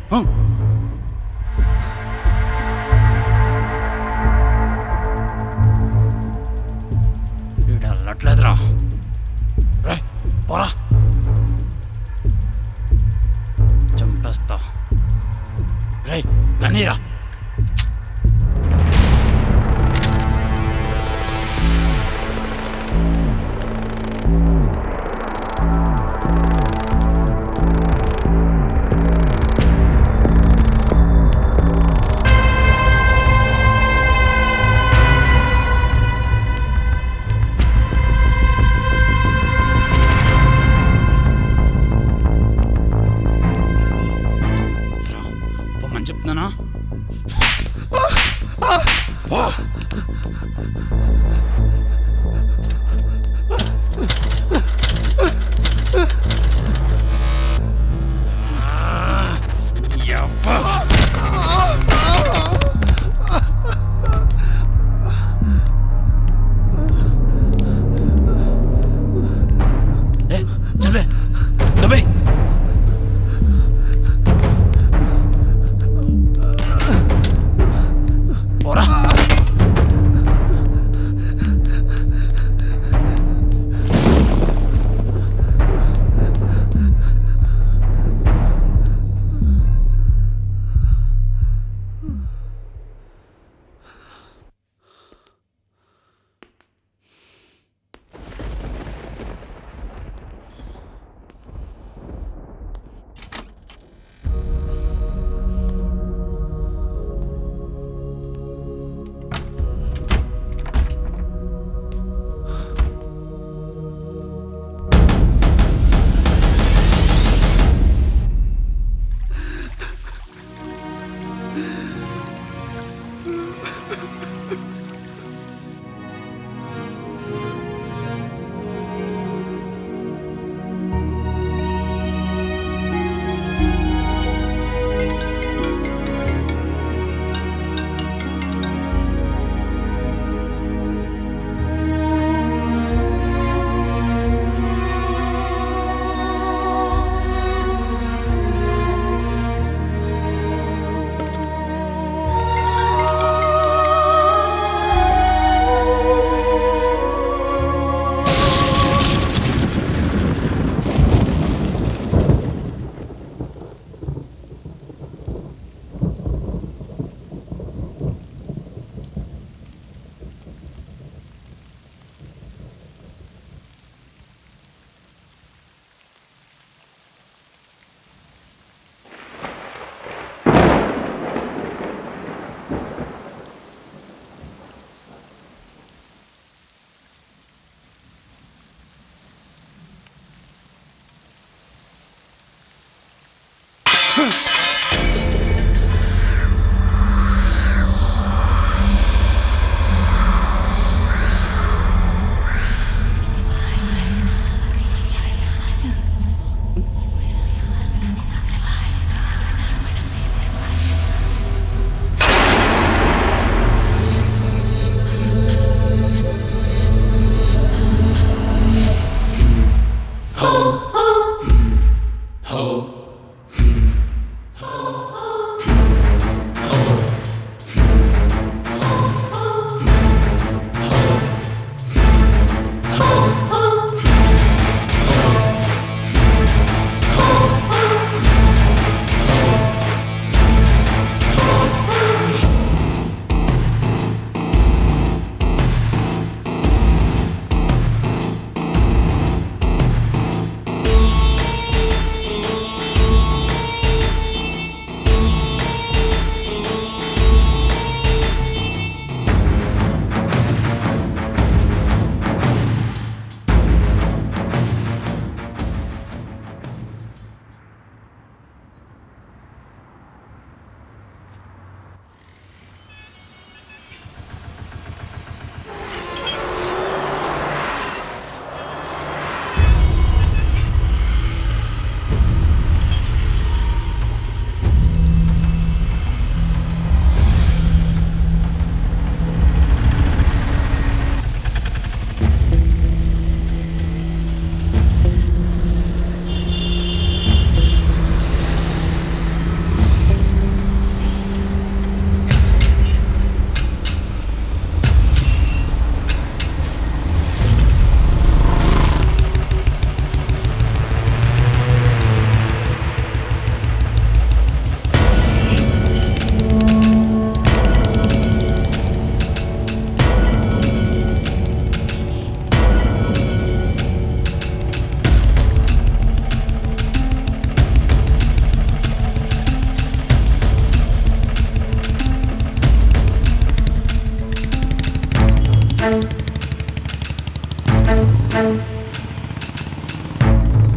వీడు వెళ్ళట్లేదురా రే పోరా చంపేస్తా రే కనీరా రా, పొమ్మని చెప్తున్నానా ఏ చంపే చంపే పోరా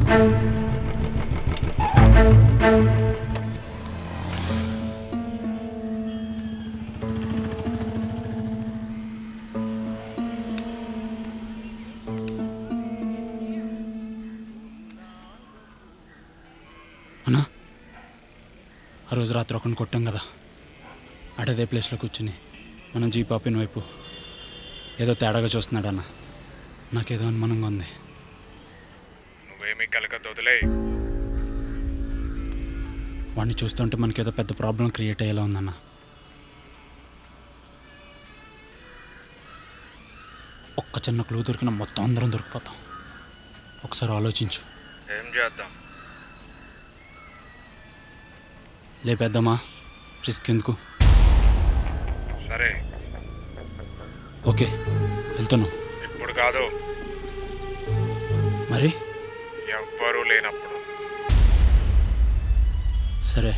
అన్నా ఆ రోజు రాత్రి ఒకరిని కొట్టాం కదా అడదే ప్లేస్లో కూర్చుని మనం జీప్ ఆపిన వైపు ఏదో తేడాగా చూస్తున్నాడు అన్న నాకేదో అనుమానంగా ఉంది నువ్వేమీ కలకద్దు వదిలే వాడిని చూస్తుంటే మనకేదో పెద్ద ప్రాబ్లం క్రియేట్ అయ్యేలా ఉందన్న ఒక్క చిన్న క్లూ దొరికిన మొత్తం అందరం దొరికిపోతాం ఒకసారి ఆలోచించు ఏం చేద్దాం లేపేద్దామా రిస్క్ ఎందుకు సరే ఓకే వెళ్తున్నాం ఇప్పుడు కాదు మరి ఎవ్వరూ లేనప్పుడు సరే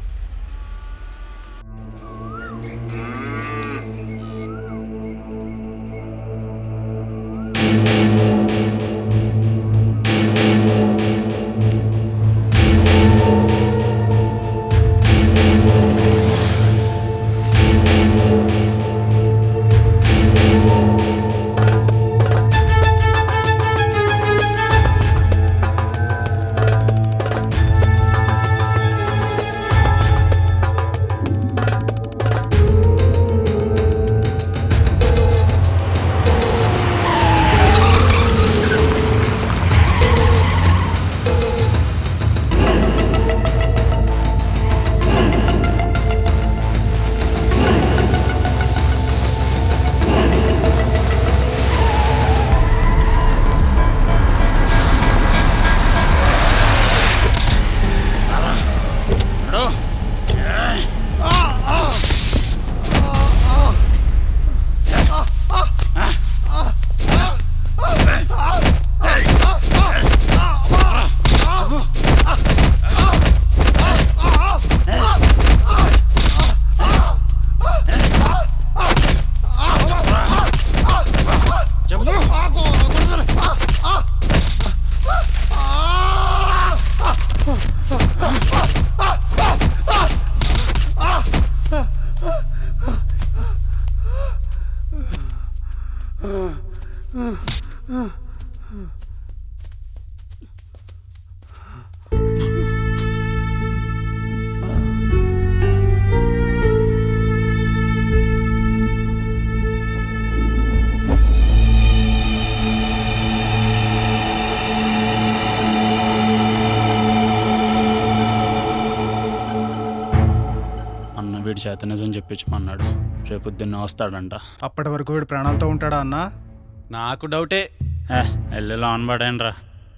అన్న వీడి చేత నిజం చెప్పించమన్నాడు రేపు పొద్దున్న వస్తాడంట అప్పటి వరకు వీడు ప్రాణాలతో ఉంటాడా అన్న నాకు డౌటే ఏ ఎల్లులో ఆనబడాను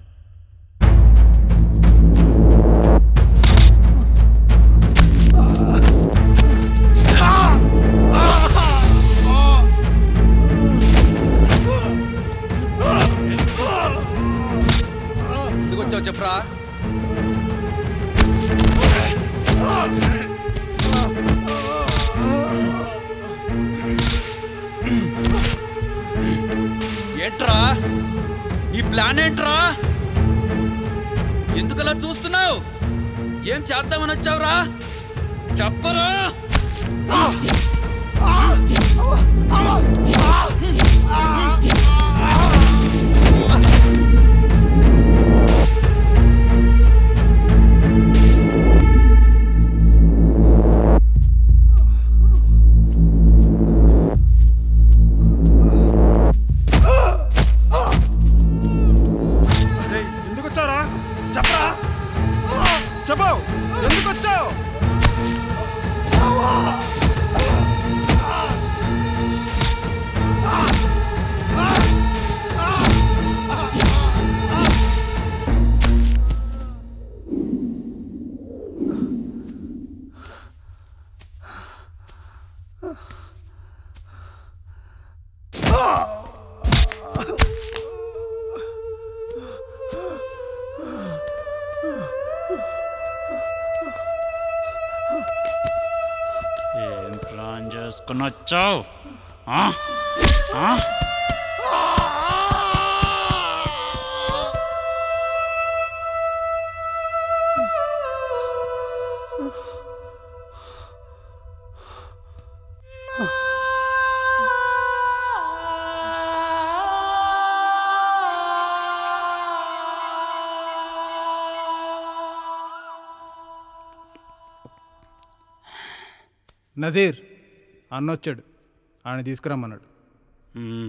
ఎందుకు వచ్చావు చెప్పరా ఏంట్రా నీ ప్లాన్ ఏంట్రా ఎందుకలా చూస్తున్నావు ఏం చేద్దామని వచ్చావురా చెప్పరా రేయ్, ఎందుకు వచ్చావురా చెప్పరా చెప్పు ఎందుకు వచ్చావు ఏం ప్లాన్ చేసుకుని వచ్చావు ఆ? ఆ? నజీర్ అన్నొచ్చాడు ఆయన తీసుకురమ్మన్నాడు మ్మ్.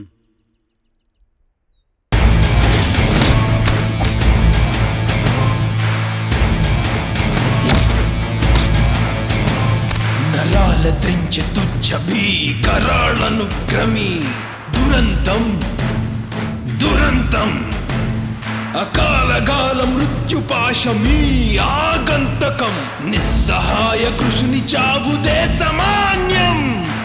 నరాల త్రించె తుచ్చ భీకరాళను క్రమి దురంతం దురంతం అకాలగాల మృత్యుపాశమీ ఆగంతకం నిస్సహాయ కృషుని చావుదే సమాన్యం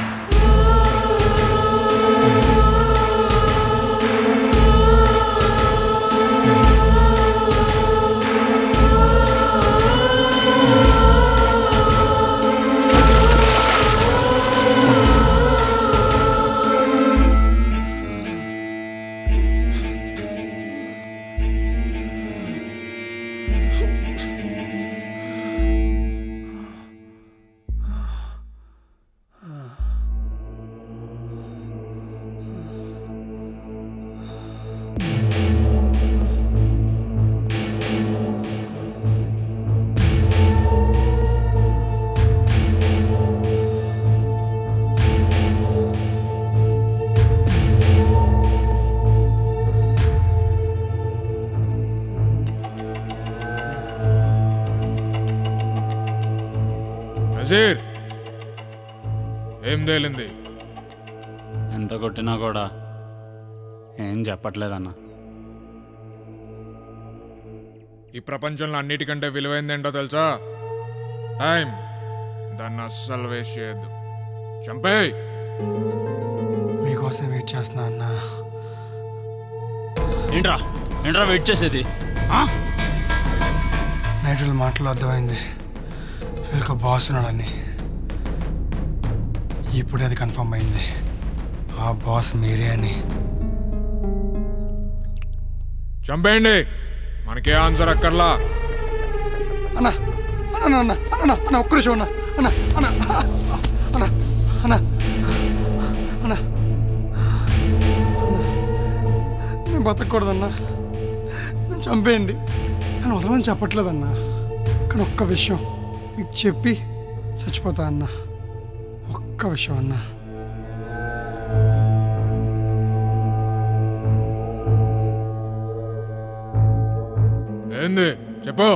నజీర్ ఏం తేలింది ఎంత కొట్టినా కూడా ఏం చెప్పట్లేదన్న ఈ ప్రపంచంలో అన్నిటికంటే విలువైందేంటో తెలుసా టైం దాన్ని అస్సలు వేస్ట్ చేయొద్దు చంపేయ్ మీకోసం వెయిట్ చేస్తున్నా అన్నా ఏంట్రా ఏంట్రా వెయిట్ చేసేది ఆ? నైట్ వాళ్ళ మాటలు అర్థమైంది వీళ్ళకి బాస్ ఉన్నాడని ఇప్పుడే అది కన్ఫర్మ్ అయింది ఆ బాస్ మీరే అని చంపేయండి మనకే ఆన్సర్ అక్కర్లా అన్నా అన్న అన్న అన్న అన్న ఒక్క నిమిషం అన్న అన్న అన్న అన్న అన్న అన్న నేను బతకూడదన్నా నేను చంపేయండి నేను వదలని చెప్పట్లేదన్నా కానీ ఒక్క విషయం మీకు చెప్పి చచ్చిపోతా అన్న ఒక్క విషయం అన్నా ఏంది చెప్పు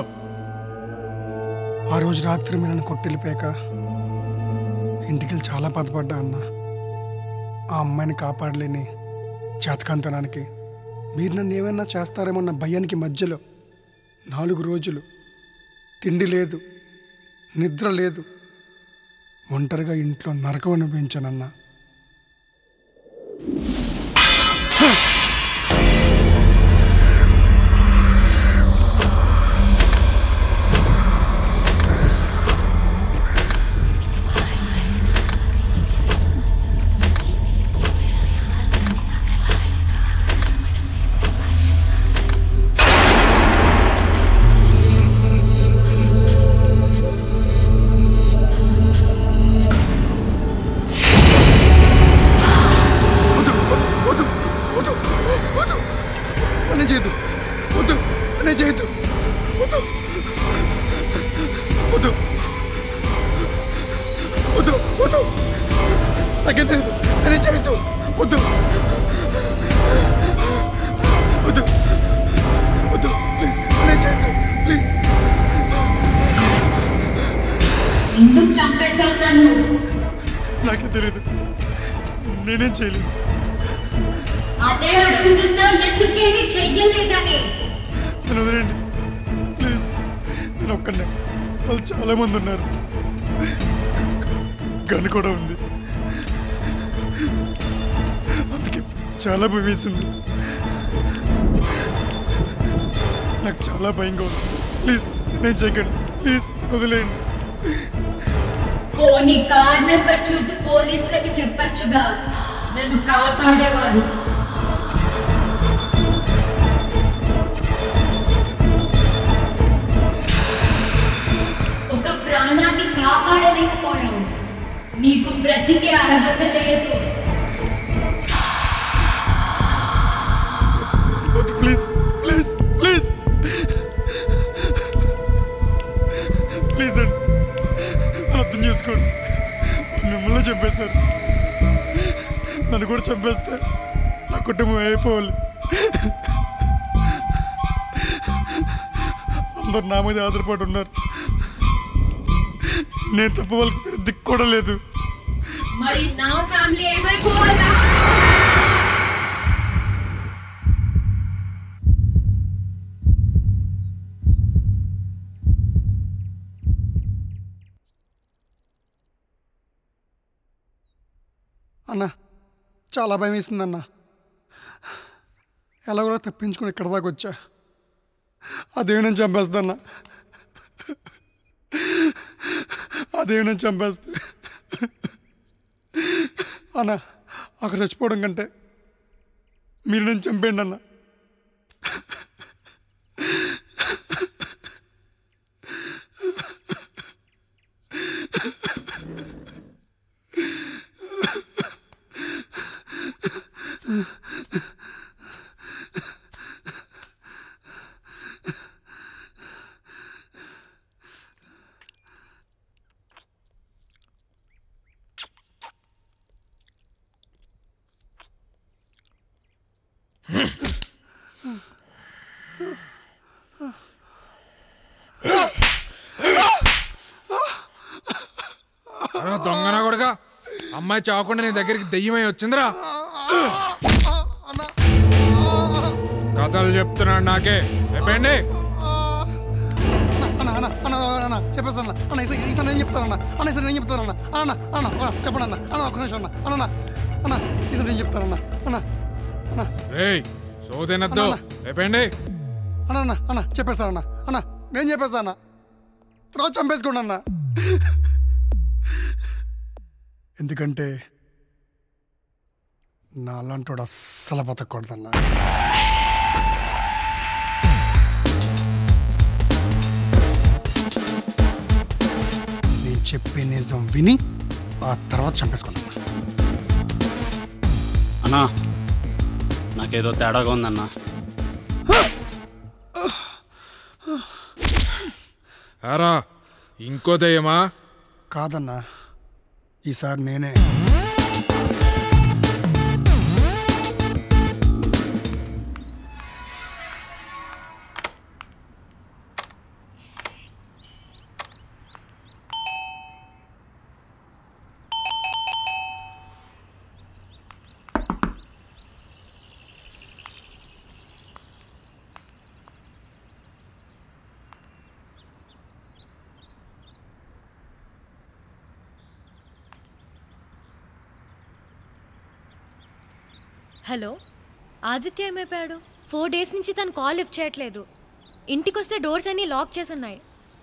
ఆ రోజు రాత్రి మీరు నన్ను కొట్టెళ్ళిపోయాక ఇంటికి చాలా బాధపడ్డా అన్న ఆ అమ్మాయిని కాపాడలేని చేతకాంతనానికి మీరు నన్ను ఏమైనా చేస్తారేమన్న భయానికి మధ్యలో నాలుగు రోజులు తిండి లేదు నిద్ర లేదు ఒంటరిగా ఇంట్లో నరకం అనిపించానన్నా వద్దు వద్దు వద్దు వద్దు వద్దు అనే చేయొద్దు వద్దు అనే చేయొద్దు వద్దు వద్దు వద్దు వద్దు నాకేం తెలియదు అనే చేయొద్దు వద్దు వద్దు వద్దు ప్లీజ్ అనే చేయొద్దు ప్లీజ్ ఎందుకు చంపేశావు నన్ను నాకేం తెలియదు నేనేం చేయలేదు అదే అడుగుతున్నా ఎందుకేమి చెయ్యలేదని నన్ను వదిలేండి ప్లీజ్ నేను ఒక్కనే వాళ్ళు చాలా మంది ఉన్నారు గన్ కూడా ఉంది అందుకే చాలా భయం వేసింది నాకు చాలా భయంగా ఉంది ప్లీజ్ నేను చేయకండి ప్లీజ్ వదిలేయండి పోనీ కార్ నెంబర్ చూసి పోలీసులకి చెప్పొచ్చుగా నన్ను కాపాడేవారు ఒక ప్రాణాన్ని కాపాడలేకపోయావు నీకు బ్రతికే అర్హత లేదు వద్దు ప్లీజ్ ప్లీజ్ ప్లీజ్ ప్లీజ్ అండి నన్ను అర్థం చేసుకోండి చంపేశారు నన్ను కూడా చంపేస్తే నా కుటుంబం అయిపోవాలి అందరు నా మీద ఆధారపడి ఉన్నారు నేను తప్ప వాళ్ళకి వేరే దిక్కు కూడా లేదు మరి నా ఫ్యామిలీ ఏమైపోవాలా అన్న చాలా భయం వేసింది అన్న ఎలా కూడా తప్పించుకుని ఇక్కడ దాకా వచ్చా అదేమి నేను చంపేస్తాన్న అదేమి నేను చంపేస్తే అన్న అక్కడ చచ్చిపోవడం కంటే మీరు నేను చంపేయండి అన్న అరే దొంగనా కొడుక అమ్మాయి చావకుండా నీ దగ్గరికి దెయ్యమై వచ్చిందిరా కథలు చెప్తున్నాడు నాకే అయిపోయింది అన్న అన్న అన్న అన్న చెప్పేస్తాను అన్న అన్న ఈసారి ఈసారి నేను చెప్తాను అన్న అన్న ఈసారి నేను చెప్తాను అన్న అన్న అన్న అన్న చెప్పండి అన్న అన్న ఒక నిమిషం అన్న అన్న అన్న అన్న ఈసారి నేను చెప్తాను అన్న అన్న అన్న రేయ్ సోదనద్దు అయిపోయింది అన్న అన్న అన్న చెప్పేస్తాను అన్న అన్న నేను చెప్పేస్తాను అన్న తర్వాత చంపేసుకోండి అన్న ఎందుకంటే నా అలాంటి అస్సలు బతకూడదన్నా నేను చెప్పే నిజం విని ఆ తర్వాత చంపేసుకున్నాను అన్నా నాకేదో తేడాగా ఉందన్నా ఆరా ఇంకో దెయ్యమా కాదన్నా ఈసారి నేనే హలో ఆదిత్య ఏమైపోయాడు ఫోర్ డేస్ నుంచి తను కాల్ లిఫ్ట్ చేయట్లేదు ఇంటికి వస్తే డోర్స్ అన్నీ లాక్ చేసి ఉన్నాయి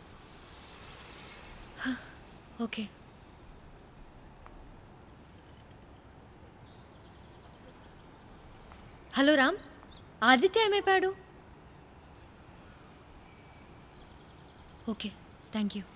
హ, ఓకే హలో రామ్ ఆదిత్య ఏమైపోయాడు ఓకే థ్యాంక్ యూ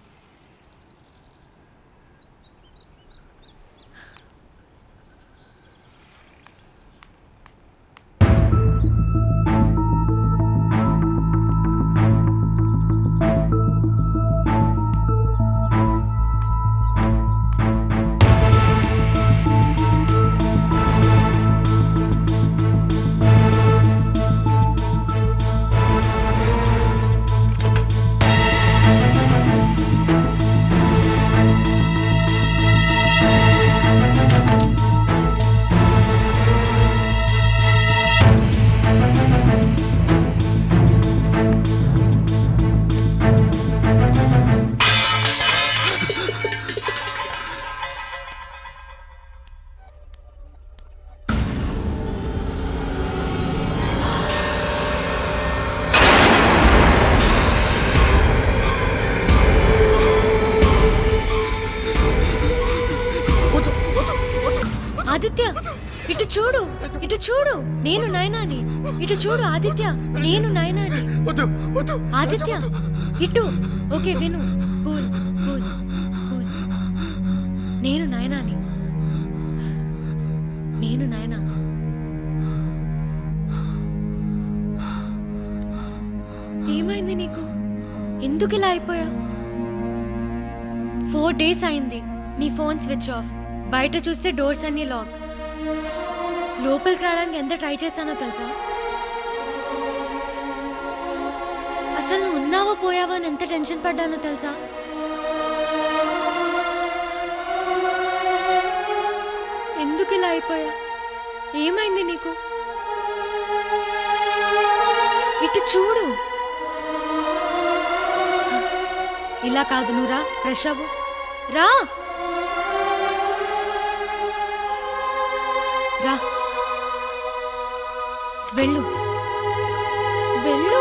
ఆదిత్య ఇటు చూడు ఇటు చూడు నేను నయనాని ఇటు చూడు ఆదిత్య నేను నయనాని వద్దు వద్దు ఆదిత్య ఇటు ఓకే విను కూల్ కూల్ కూల్ నేను నయనాని నేను నయనా ఏమైంది నీకు ఎందుకు ఇలా అయిపోయా ఫోర్ డేస్ అయింది నీ ఫోన్ స్విచ్ ఆఫ్ బయట చూస్తే డోర్స్ అన్నీ లాక్ లోపలికి రావడానికి ఎంత ట్రై చేశానో తెలుసా అసలు నువ్వు ఉన్నావో పోయావో అని ఎంత టెన్షన్ పడ్డానో తెలుసా ఎందుకు ఇలా అయిపోయా ఏమైంది నీకు ఇటు చూడు ఇలా కాదు నువ్వు రా ఫ్రెష్ అవ్వు రా రా వెళ్ళు వెళ్ళు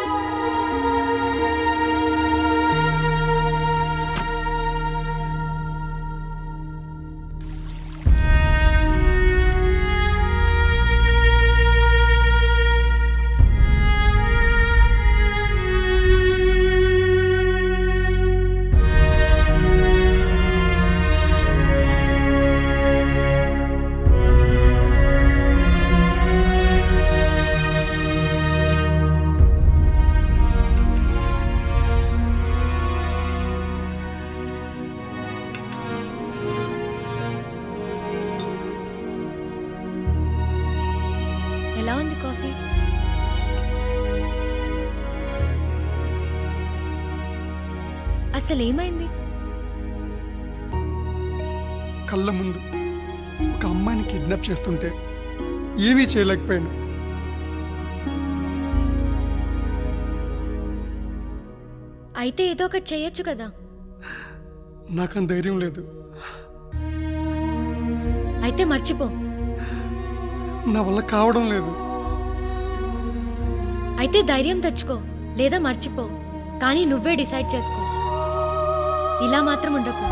ఎలా ఉంది కాఫీ అసలు ఏమైంది కళ్ళ ముందు ఒక అమ్మాయిని కిడ్నాప్ చేస్తుంటే ఏమీ చేయలేకపోయాను అయితే ఏదో ఒకటి చేయొచ్చు కదా నాకు అంత ధైర్యం లేదు అయితే మర్చిపో నా వల్ల కావడం లేదు అయితే ధైర్యం తెచ్చుకో లేదా మర్చిపో కానీ నువ్వే డిసైడ్ చేసుకో ఇలా మాత్రం ఉండకు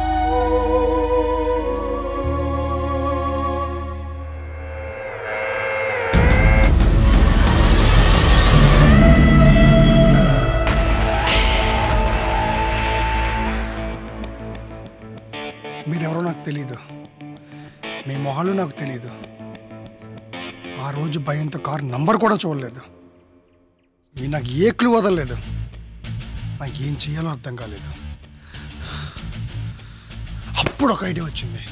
మీరెవరో నాకు తెలియదు మీ మొహాలు నాకు తెలియదు ఆ రోజు భయంతో కారు నంబర్ కూడా చూడలేదు మీరు నాకు ఏ క్లూ వదలలేదు నాకు ఏం చేయాలో అర్థం కాలేదు అప్పుడు ఒక ఐడియా వచ్చింది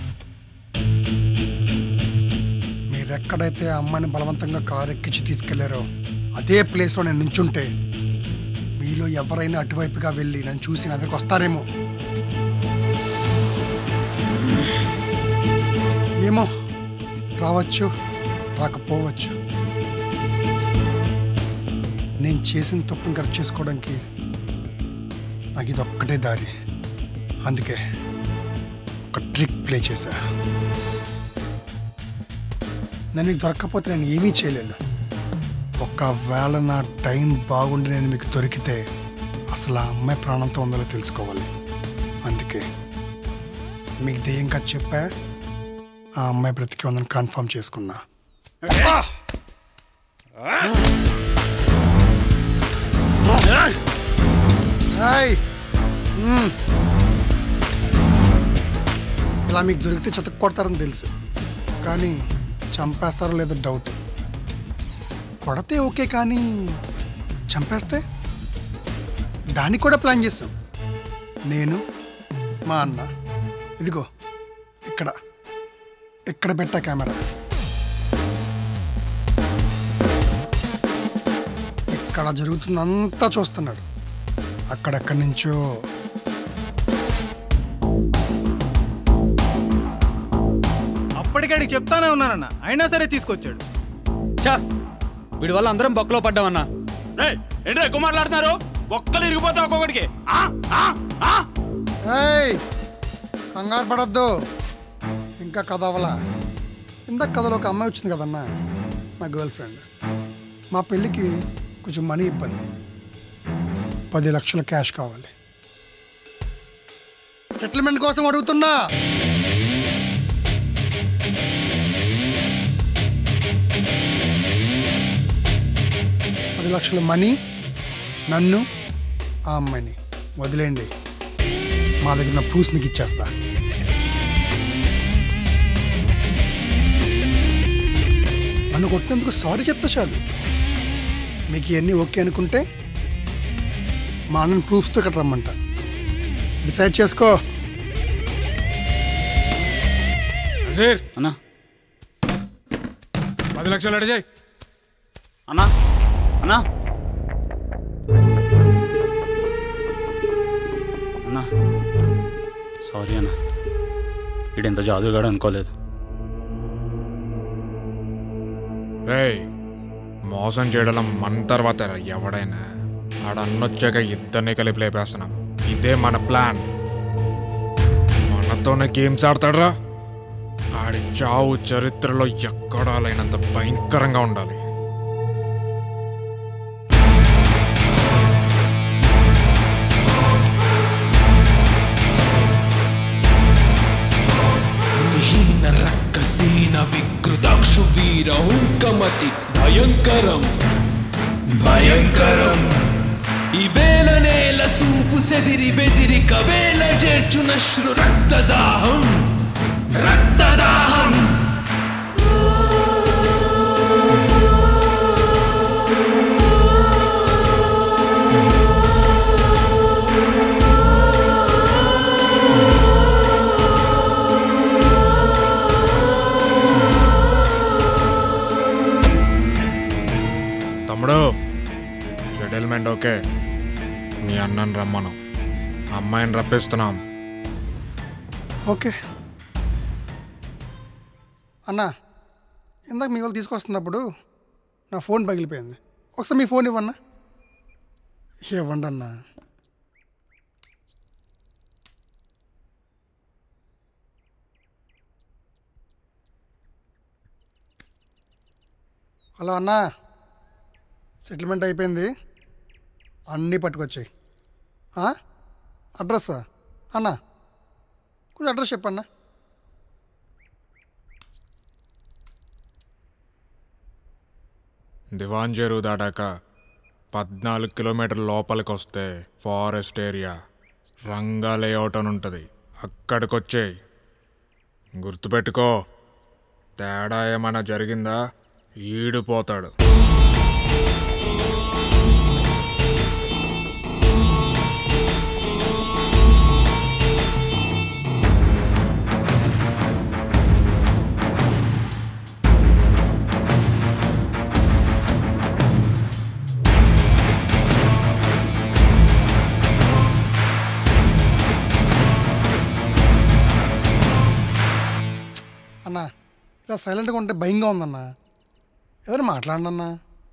మీరెక్కడైతే ఆ అమ్మాయిని బలవంతంగా కారు ఎక్కించి తీసుకెళ్లారో అదే ప్లేస్లో నేను నుంచుంటే మీలో ఎవరైనా అటువైపుగా వెళ్ళి నన్ను చూసి నా దగ్గరకు వస్తారేమో ఏమో రావచ్చు రాకపోవచ్చు నేను చేసిన తప్పును కరెక్ట్ చేసుకోవడానికి నాకు ఇది ఒక్కటే దారి అందుకే ఒక ట్రిక్ ప్లే చేశా నేను మీకు దొరకకపోతే నేను ఏమీ చేయలేను ఒకవేళ నా టైం బాగుండి నేను మీకు దొరికితే అసలు ఆ అమ్మాయి ప్రాణంతో ఉందో తెలుసుకోవాలి అందుకే మీకు దెయ్యంగా చెప్పా ఆ అమ్మాయి బ్రతికి ఉందని కన్ఫర్మ్ చేసుకున్నా హాయ్. మ్మ్. ఇలా మీకు దొరికితే చెతక్ కొడతారని తెలుసు కానీ చంపేస్తారో లేదో డౌట్ కొడితే ఓకే కానీ చంపేస్తే దానికి కూడా ప్లాన్ చేసాం నేను మా అన్న ఇదిగో ఇక్కడ ఇక్కడ పెట్టా కెమెరా ఇక్కడ జరుగుతుందంతా చూస్తున్నాడు అక్కడెక్కడి నుంచో అప్పటికాడికి చెప్తానే ఉన్నానన్న అయినా సరే తీసుకొచ్చాడు చా వీడి వల్ల అందరం బొక్కలో పడ్డామన్నా ఏంటో ఎక్కువ మాట్లాడుతున్నారు ఒక్కలు ఇరిగిపోతా ఒక్కొక్కడికి ఆ, ఆ, ఆ. ఏయ్ కంగారు పడద్దు ఇంకా కథ అవలా ఇందాక కథలో ఒక అమ్మాయి వచ్చింది కదన్నా నా గర్ల్ ఫ్రెండ్ మా పెళ్ళికి కొంచెం మనీ ఇబ్బంది పది లక్షల క్యాష్ కావాలి సెటిల్మెంట్ కోసం అడుగుతున్నా పది లక్షల మనీ నన్ను ఆ అమ్మాయిని వదిలేయండి మా దగ్గర ఉన్న ప్రూఫ్స్ మీకు ఇచ్చేస్తా నన్ను కొట్టినందుకు సారీ చెప్తా చాలు మీకు ఇవన్నీ ఓకే అనుకుంటే మా అన్నని ప్రూఫ్స్తో ఇక్కడ రమ్మంట డిసైడ్ చేసుకో వజీర్ అన్నా పది లక్షలు అడిగాయి అన్నా అన్నా అన్నా సారీ అన్నా వీడింత జాదుగాడు అనుకోలేదు రేయ్ మోసం చేయడం మన తర్వాత ఎవడైనా ఆడ అన్నొచ్చాక ఇద్దరిని కలిపి లేపేస్తున్నాం ఇదే మన ప్లాన్ మనతోనే గేమ్స్ ఆడతాడ్రా ఆడి చావు చరిత్రలో ఎక్కడా లేనంత భయంకరంగా ఉండాలి హీన రక్కసీన వికృతాక్షు వీర హుంకమతి భయంకరం భయంకరం ఈ బేల నేల సూపు సెదిరి బెదిరి కవేల చేర్చున శ్రు రక్తదాహం రక్తదాహం తమ్ముడు సెటిల్మెంట్ ఓకే మీ అన్నని రమ్మను అమ్మాయిని రప్పిస్తున్నాం ఓకే అన్నా ఇందాక మీ వాళ్ళు తీసుకొస్తున్నప్పుడు నా ఫోన్ పగిలిపోయింది ఒకసారి మీ ఫోన్ ఇవ్వన్నా ఇవ్వండి అన్నా హలో అన్నా సెటిల్మెంట్ అయిపోయింది అన్నీ పట్టుకొచ్చాయి అడ్రస్సా అన్నా కొంచెం అడ్రస్ చెప్పన్నా దివాన్ చెరువు దాటాక పద్నాలుగు కిలోమీటర్ల లోపలికి వస్తే ఫారెస్ట్ ఏరియా రంగా లేఅవుట్ అని ఉంటుంది అక్కడికి వచ్చేయి గుర్తుపెట్టుకో తేడా ఏమైనా జరిగిందా ఈడిపోతాడు అన్నా ఇలా సైలెంట్గా ఉంటే భయంగా ఉందన్నా ఏదైనా మాట్లాడండి అన్నా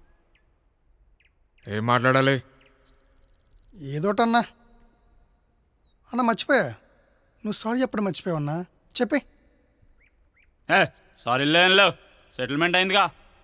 ఏం మాట్లాడాలి ఏదోటన్నా అన్న మర్చిపోయా నువ్వు సారీ చెప్పడం మర్చిపోయావన్నా చెప్పే ఏ సారీ లేనిలో సెటిల్మెంట్ అయిందిగా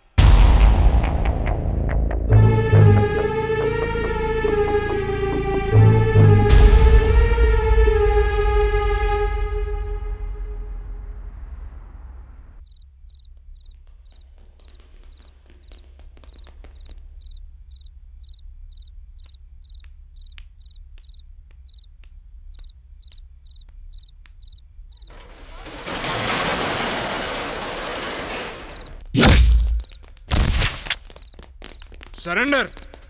సరెండర్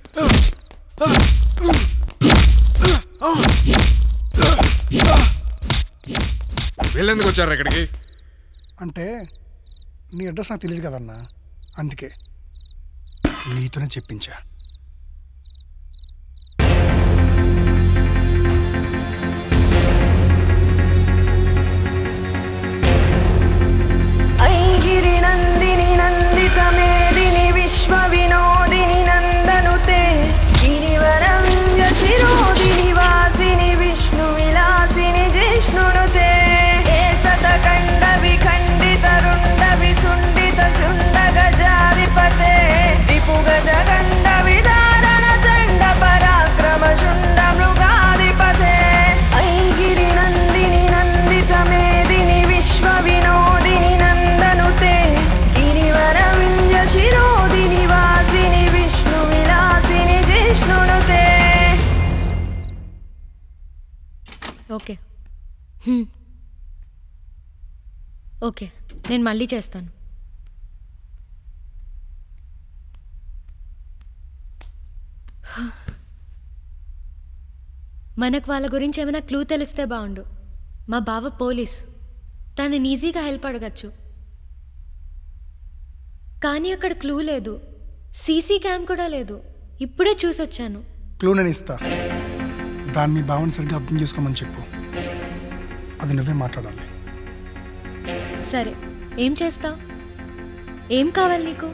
వీళ్ళెందుకు వచ్చారు ఇక్కడికి అంటే నీ అడ్రస్ నాకు తెలియదు కదన్నా అందుకే నీతోనే చెప్పించా ऐगिरि नन्दिनि नन्दितमेदिनि विश्वविनोदिनि नन्दनुते गिरिवरञ्जशिरोदिनि वासिनि विष्णुविलासिनि जिष्णुनुते हे सतकण्डविखण्डितरुण्डवितुण्डितशुण्डगजाधिपते रिपुगजगण्डविदारण चण्ड पराक्रम शुण्ड मृगाधिपते ऐगिरि नन्दिनि नन्दितमेदिनि विश्वविनोदिनि नन्दनुते गिरिवरविञ्जशिरोदिनि वासिनि विष्णुविलासिनि जिष्णुनुते ఓకే హ్మ్. ఓకే నేను మళ్ళీ చేస్తాను మనకు వాళ్ళ గురించి ఏమైనా క్లూ తెలిస్తే బాగుండు మా బావ పోలీస్ తనని ఈజీగా హెల్ప్ అడగచ్చు కానీ అక్కడ క్లూ లేదు సీసీ క్యామ్ కూడా లేదు ఇప్పుడే చూసొచ్చాను క్లూ నేను ఇస్తా దాన్ని మీ భావన సరిగ్గా అర్థం చేసుకోమని చెప్పు అది నువ్వే మాట్లాడాలి సరే ఏం చేస్తావు ఏం కావాలి నీకు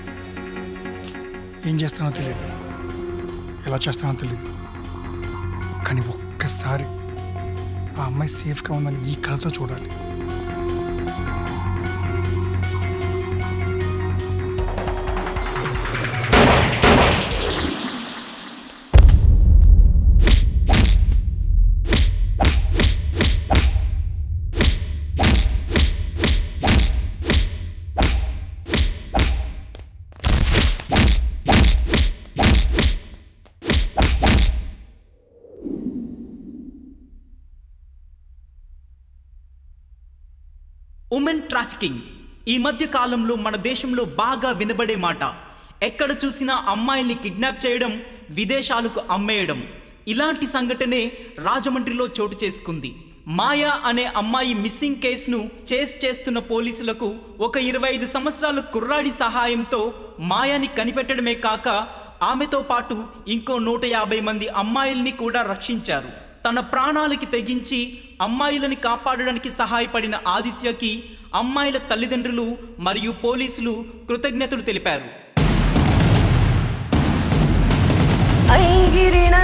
ఏం చేస్తానో తెలియదు ఎలా చేస్తానో తెలియదు కానీ ఒక్కసారి ఆ అమ్మాయి సేఫ్గా ఉందని ఈ కళతో చూడాలి ఉమెన్ ట్రాఫికింగ్ ఈ మధ్య కాలంలో మన దేశంలో బాగా వినబడే మాట ఎక్కడ చూసినా అమ్మాయిల్ని కిడ్నాప్ చేయడం విదేశాలకు అమ్మేయడం ఇలాంటి సంఘటనే రాజమండ్రిలో చోటు చేసుకుంది మాయా అనే అమ్మాయి మిస్సింగ్ కేసును చేస్ చేస్తున్న పోలీసులకు ఒక ఇరవై ఐదు సంవత్సరాల కుర్రాడి సహాయంతో మాయాని కనిపెట్టడమే కాక ఆమెతో పాటు ఇంకో నూట యాభై మంది అమ్మాయిల్ని కూడా రక్షించారు తన ప్రాణాలకి తెగించి అమ్మాయిలని కాపాడడానికి సహాయపడిన ఆదిత్యకి అమ్మాయిల తల్లిదండ్రులు మరియు పోలీసులు కృతజ్ఞతలు తెలిపారు ఐగిరిన